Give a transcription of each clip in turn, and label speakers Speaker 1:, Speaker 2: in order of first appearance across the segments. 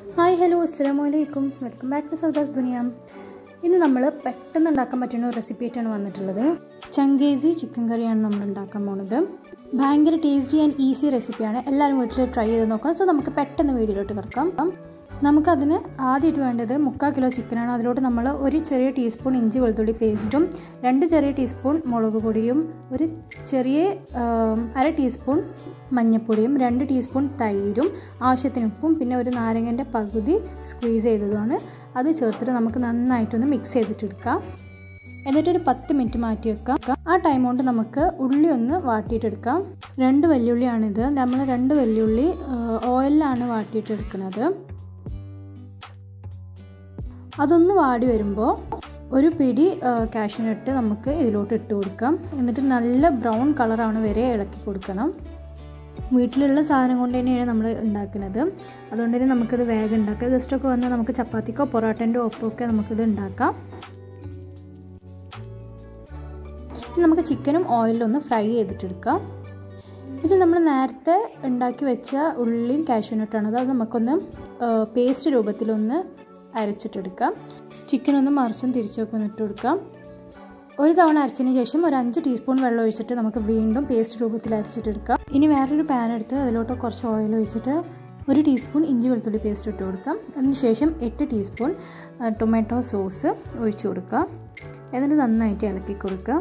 Speaker 1: hi hello അസ്സാം വലൈക്കും welcome back to Soudas Duniya ഇന്ന് നമ്മൾ പെട്ടെന്ന് ഉണ്ടാക്കാൻ പറ്റുന്ന ഒരു റെസിപ്പി ആയിട്ടാണ് വന്നിട്ടുള്ളത് ചങ്കേസി ചിക്കൻ കറിയാണ് നമ്മൾ ഉണ്ടാക്കാൻ പോകുന്നത് ഭയങ്കര ടേസ്റ്റി ആൻഡ് ഈസി റെസിപ്പിയാണ് എല്ലാവരും വീട്ടിൽ ട്രൈ ചെയ്ത് നോക്കണം സോ നമുക്ക് പെട്ടെന്ന് വീഡിയോയിലോട്ട് കിടക്കാം നമുക്കതിന് ആദ്യമായിട്ട് വേണ്ടത് മുക്കാൽ കിലോ ചിക്കനാണ് അതിലോട്ട് നമ്മൾ ഒരു ചെറിയ ടീസ്പൂൺ ഇഞ്ചി വെളുത്തുള്ളി പേസ്റ്റും രണ്ട് ചെറിയ ടീസ്പൂൺ മുളക് പൊടിയും ഒരു ചെറിയ അര ടീസ്പൂൺ മഞ്ഞൾപ്പൊടിയും രണ്ട് ടീസ്പൂൺ തൈരും ആവശ്യത്തിന് ഉപ്പും പിന്നെ ഒരു നാരങ്ങൻ്റെ പകുതി സ്ക്വീസ് ചെയ്തതുമാണ് അത് ചേർത്തിട്ട് നമുക്ക് നന്നായിട്ടൊന്ന് മിക്സ് ചെയ്തിട്ടെടുക്കാം എന്നിട്ടൊരു പത്ത് മിനിറ്റ് മാറ്റി വെക്കാം ആ ടൈം കൊണ്ട് നമുക്ക് ഉള്ളി ഒന്ന് വാട്ടിയിട്ടെടുക്കാം രണ്ട് വെല്ലുള്ളിയാണിത് നമ്മൾ രണ്ട് വെല്ലുള്ളി ഓയിലിലാണ് വാട്ടിയിട്ടെടുക്കുന്നത് അതൊന്ന് വാടി വരുമ്പോൾ ഒരു പിടി കാഷ്യൂനട്ട് നമുക്ക് ഇതിലോട്ട് ഇട്ട് കൊടുക്കാം എന്നിട്ട് നല്ല ബ്രൗൺ കളറാണ് വരെ ഇളക്കി കൊടുക്കണം വീട്ടിലുള്ള സാധനം കൊണ്ട് തന്നെയാണ് നമ്മൾ ഉണ്ടാക്കുന്നത് അതുകൊണ്ട് തന്നെ നമുക്കിത് വേഗം ഉണ്ടാക്കാം ജസ്റ്റൊക്കെ വന്നാൽ നമുക്ക് ചപ്പാത്തിക്കോ പൊറോട്ടൻ്റെ ഒപ്പോ ഒക്കെ നമുക്കിത് ഉണ്ടാക്കാം നമുക്ക് ചിക്കനും ഓയിലൊന്ന് ഫ്രൈ ചെയ്തിട്ടെടുക്കാം ഇത് നമ്മൾ നേരത്തെ ഉണ്ടാക്കി വെച്ച ഉള്ളിയും കാഷ്യൂനട്ടാണ് അത് നമുക്കൊന്ന് പേസ്റ്റ് രൂപത്തിലൊന്ന് അരച്ചിട്ടെടുക്കാം ചിക്കൻ ഒന്ന് മറിച്ചും തിരിച്ചൊക്കെ ഒന്ന് ഇട്ട് കൊടുക്കാം ഒരു തവണ അരച്ചതിന് ശേഷം ഒരു അഞ്ച് ടീസ്പൂൺ വെള്ളം ഒഴിച്ചിട്ട് നമുക്ക് വീണ്ടും പേസ്റ്റ് രൂപത്തിൽ അരച്ചിട്ടെടുക്കാം ഇനി വേറൊരു പാൻ എടുത്ത് അതിലോട്ട് കുറച്ച് ഓയിൽ ഒഴിച്ചിട്ട് ഒരു ടീസ്പൂൺ ഇഞ്ചി വെളുത്തുള്ളി പേസ്റ്റ് ഇട്ട് കൊടുക്കാം അതിനുശേഷം എട്ട് ടീസ്പൂൺ ടൊമാറ്റോ സോസ് ഒഴിച്ചു കൊടുക്കുക എന്നിട്ട് നന്നായിട്ട് ഇളക്കി കൊടുക്കുക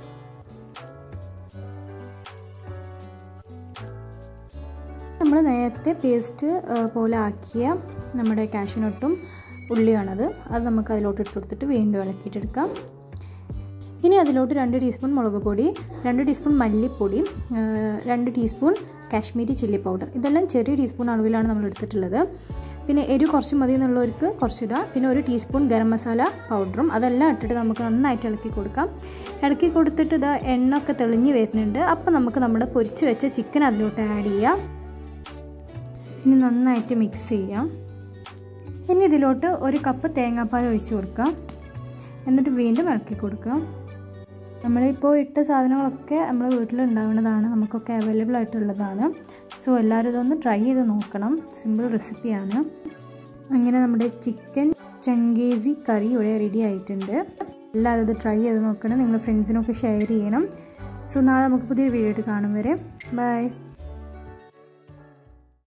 Speaker 1: നമ്മൾ നേരത്തെ പേസ്റ്റ് പോലെ ആക്കിയ നമ്മുടെ കാഷ്യൂനട്ടും ഉള്ളിയാണത് അത് നമുക്ക് അതിലോട്ട് ഇട്ട് കൊടുത്തിട്ട് വീണ്ടും ഇളക്കിയിട്ടെടുക്കാം ഇനി അതിലോട്ട് രണ്ട് ടീസ്പൂൺ മുളക് പൊടി രണ്ട് ടീസ്പൂൺ മല്ലിപ്പൊടി രണ്ട് ടീസ്പൂൺ കാശ്മീരി ചില്ലി പൗഡർ ഇതെല്ലാം ചെറിയ ടീസ്പൂൺ അളവിലാണ് നമ്മൾ എടുത്തിട്ടുള്ളത് പിന്നെ എരിവ് കുറച്ച് മതി എന്നുള്ളവർക്ക് കുറച്ചിടാം പിന്നെ ഒരു ടീസ്പൂൺ ഗരം മസാല പൗഡറും അതെല്ലാം ഇട്ടിട്ട് നമുക്ക് നന്നായിട്ട് ഇളക്കി കൊടുക്കാം ഇളക്കി കൊടുത്തിട്ട് ഇത് എണ്ണ ഒക്കെ തെളിഞ്ഞ് വരുന്നുണ്ട് അപ്പോൾ നമുക്ക് നമ്മുടെ പൊരിച്ച് വെച്ച ചിക്കൻ അതിലോട്ട് ആഡ് ചെയ്യാം ഇനി നന്നായിട്ട് മിക്സ് ചെയ്യാം ഇനി ഇതിലോട്ട് ഒരു കപ്പ് തേങ്ങാപ്പാൽ ഒഴിച്ച് കൊടുക്കാം എന്നിട്ട് വീണ്ടും ഇളക്കി കൊടുക്കാം നമ്മളിപ്പോൾ ഇട്ട സാധനങ്ങളൊക്കെ നമ്മൾ വീട്ടിൽ ഉണ്ടാവുന്നതാണ് നമുക്കൊക്കെ അവൈലബിൾ ആയിട്ടുള്ളതാണ് സോ എല്ലാവരും ഇതൊന്ന് ട്രൈ ചെയ്ത് നോക്കണം സിമ്പിൾ റെസിപ്പിയാണ് അങ്ങനെ നമ്മുടെ ചിക്കൻ ചങ്കേസി കറി ഇവിടെ റെഡി ആയിട്ടുണ്ട് എല്ലാവരും ഇത് ട്രൈ ചെയ്ത് നോക്കണം നിങ്ങൾ ഫ്രണ്ട്സിനൊക്കെ ഷെയർ ചെയ്യണം സോ നാളെ നമുക്ക് പുതിയൊരു വീഡിയോ ആയിട്ട് കാണും വരെ ബൈ